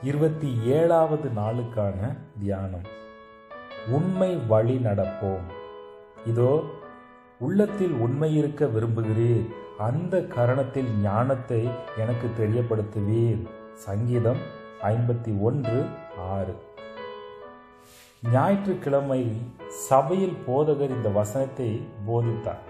இருபத்தி ஏழாவது நாளுக்கான தியானம் உண்மை வழி நடப்போம் இதோ உள்ளத்தில் உண்மை இருக்க விரும்புகிறீர் அந்த கரணத்தில் ஞானத்தை எனக்கு தெரியப்படுத்துவீர் சங்கீதம் ஐம்பத்தி ஒன்று ஆறு ஞாயிற்றுக்கிழமை சபையில் போதகர் இந்த வசனத்தை போதித்தார்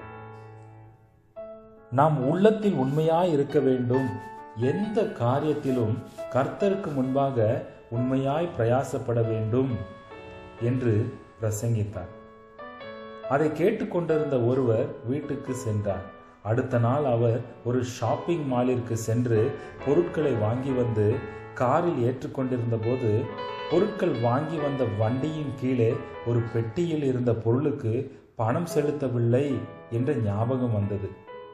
நாம் உள்ளத்தில் உண்மையாய் இருக்க வேண்டும் எந்த காரியத்திலும் கர்த்தருக்கு முன்பாக உண்மையாய் பிரயாசப்பட வேண்டும் என்று பிரசங்கித்தார் அதை கேட்டுக்கொண்டிருந்த ஒருவர் வீட்டுக்கு சென்றார் அடுத்த நாள் அவர் ஒரு ஷாப்பிங் மாலிற்கு சென்று பொருட்களை வாங்கி வந்து காரில் ஏற்றுக்கொண்டிருந்த போது பொருட்கள் வாங்கி வந்த வண்டியின் கீழே ஒரு பெட்டியில் இருந்த பொருளுக்கு பணம் செலுத்தவில்லை என்ற ஞாபகம் வந்தது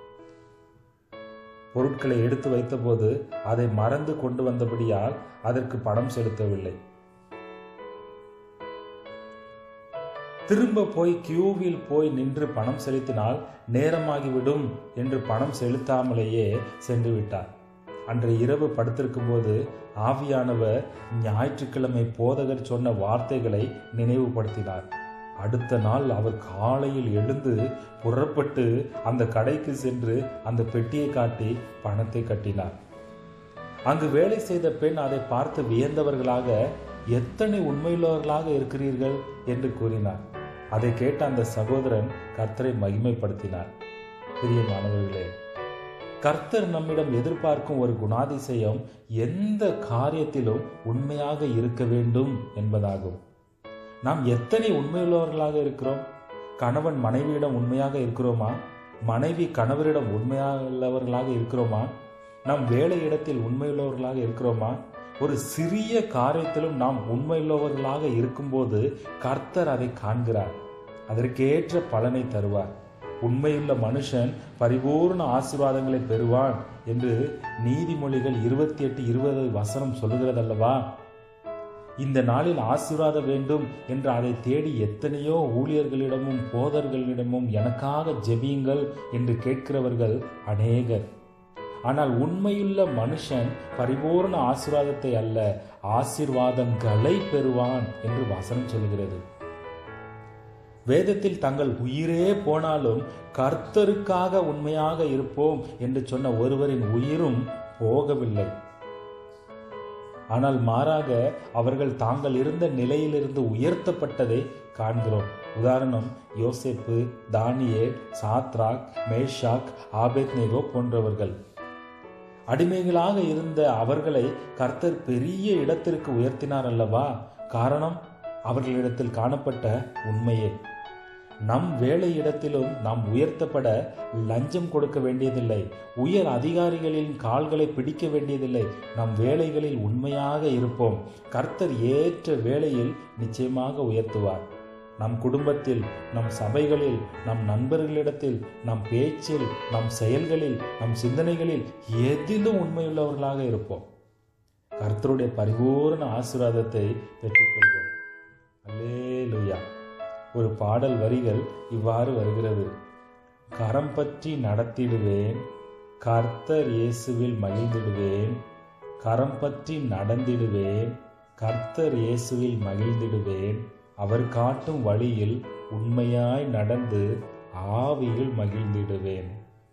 பொருட்களை எடுத்து வைத்தபோது அதை மறந்து கொண்டு வந்தபடியால் அதற்கு பணம் செலுத்தவில்லை திரும்ப போய் கியூவில் போய் நின்று பணம் செலுத்தினால் நேரமாகிவிடும் என்று பணம் செலுத்தாமலேயே சென்று விட்டார் அன்று இரவு படுத்திருக்கும் போது ஆவியானவர் ஞாயிற்றுக்கிழமை போதகர் சொன்ன வார்த்தைகளை நினைவுபடுத்தினார் அடுத்த நாள் அவர் காலையில் எழுந்து புறப்பட்டு அந்த கடைக்கு சென்று அந்த பெட்டியை காட்டி பணத்தை கட்டினார் அங்கு வேலை செய்த பெண் அதை பார்த்து வியந்தவர்களாக எத்தனை உண்மையுள்ளவர்களாக இருக்கிறீர்கள் என்று கூறினார் அதை கேட்ட அந்த சகோதரன் கர்த்தரை மகிமைப்படுத்தினார் பிரியமானவர்களே கர்த்தர் நம்மிடம் எதிர்பார்க்கும் ஒரு குணாதிசயம் எந்த காரியத்திலும் உண்மையாக இருக்க வேண்டும் என்பதாகும் நாம் எத்தனை உண்மையுள்ளவர்களாக இருக்கிறோம் கணவன் மனைவியிடம் உண்மையாக இருக்கிறோமா மனைவி கணவரிடம் உண்மையுள்ளவர்களாக இருக்கிறோமா நாம் வேலை இடத்தில் உண்மையுள்ளவர்களாக இருக்கிறோமா ஒரு சிறிய காரியத்திலும் நாம் உண்மையுள்ளவர்களாக இருக்கும்போது கர்த்தர் அதை காண்கிறார் அதற்கேற்ற பலனை தருவார் உண்மையுள்ள மனுஷன் பரிபூர்ண ஆசீர்வாதங்களை பெறுவான் என்று நீதிமொழிகள் இருபத்தி எட்டு இருபது வசனம் சொல்லுகிறதல்லவா இந்த நாளில் ஆசீர்வாதம் வேண்டும் என்று அதை தேடி எத்தனையோ ஊழியர்களிடமும் போதர்களிடமும் எனக்காக ஜெபியுங்கள் என்று கேட்கிறவர்கள் அநேகர் ஆனால் உண்மையுள்ள மனுஷன் பரிபூர்ண ஆசீர்வாதத்தை அல்ல ஆசீர்வாதங்களை பெறுவான் என்று வசனம் சொல்கிறது வேதத்தில் தங்கள் உயிரே போனாலும் கர்த்தருக்காக உண்மையாக இருப்போம் என்று சொன்ன ஒருவரின் உயிரும் போகவில்லை ஆனால் மாறாக அவர்கள் தாங்கள் இருந்த நிலையிலிருந்து உயர்த்தப்பட்டதை காண்கிறோம் உதாரணம் யோசேப்பு தானியேல் சாத்ராக் மேஷாக் ஆபேத்னேகோ போன்றவர்கள் அடிமைகளாக இருந்த அவர்களை கர்த்தர் பெரிய இடத்திற்கு உயர்த்தினார் அல்லவா காரணம் அவர்களிடத்தில் காணப்பட்ட உண்மையே நம் வேலை இடத்திலும் நாம் உயர்த்தப்பட லஞ்சம் கொடுக்க வேண்டியதில்லை உயர் அதிகாரிகளின் கால்களை பிடிக்க வேண்டியதில்லை நம் வேலைகளில் உண்மையாக இருப்போம் கர்த்தர் ஏற்ற வேளையில் நிச்சயமாக உயர்த்துவார் நம் குடும்பத்தில் நம் சபைகளில் நம் நண்பர்களிடத்தில் நம் பேச்சில் நம் செயல்களில் நம் சிந்தனைகளில் எதிலும் உண்மையுள்ளவர்களாக இருப்போம் கர்த்தருடைய பரிபூர்ண ஆசீர்வாதத்தை பெற்றுக்கொள்வோம் அல்லேலுயா ஒரு பாடல் வரிகள் இவ்வாறு வருகிறது கரம் பற்றி நடத்திடுவேன் கர்த்தர் இயேசுவில் மகிழ்ந்திடுவேன் கரம் பற்றி நடந்திடுவேன் கர்த்தர் இயேசுவில் மகிழ்ந்திடுவேன் அவர் காட்டும் வழியில் உண்மையாய் நடந்து ஆவியில் மகிழ்ந்திடுவேன்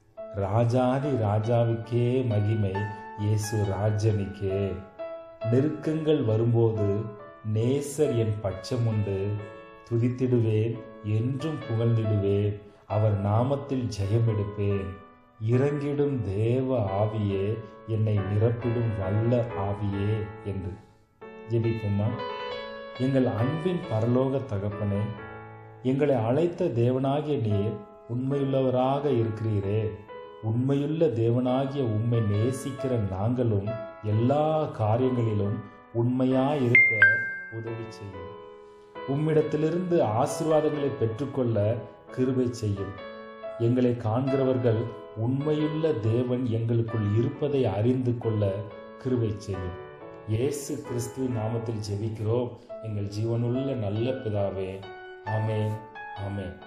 ராஜாதி ராஜாவுக்கே மகிமை இயேசு ராஜனுக்கே நெருக்கங்கள் வரும்போது நேசர் என் பட்சமுண்டு துதித்திடுவேன் என்றும் புகழ்ந்திடுவேன் அவர் நாமத்தில் ஜெயம் எடுப்பேன் இறங்கிடும் தேவ ஆவியே என்னை நிரப்பிடும் வல்ல ஆவியே என்று ஜெபிக்குமா எங்கள் அன்பின் பரலோக தகப்பனே எங்களை அழைத்த தேவனாகிய நீர் உண்மையுள்ளவராக இருக்கிறீரே உண்மையுள்ள தேவனாகிய உம்மை நேசிக்கிற நாங்களும் எல்லா காரியங்களிலும் உண்மையாயிருக்க உதவி செய்யும் உம்மிடத்திலிருந்து ஆசீர்வாதங்களை பெற்றுக்கொள்ள கிருபை செய்யும் எங்களை காண்கிறவர்கள் உண்மையுள்ள தேவன் எங்களுக்குள் இருப்பதை அறிந்து கொள்ள கிருபை செய்யும் இயேசு கிறிஸ்துவின் நாமத்தில் ஜெபிக்கிறோம் எங்கள் ஜீவனுள்ள நல்ல பிதாவே ஆமேன் ஆமேன்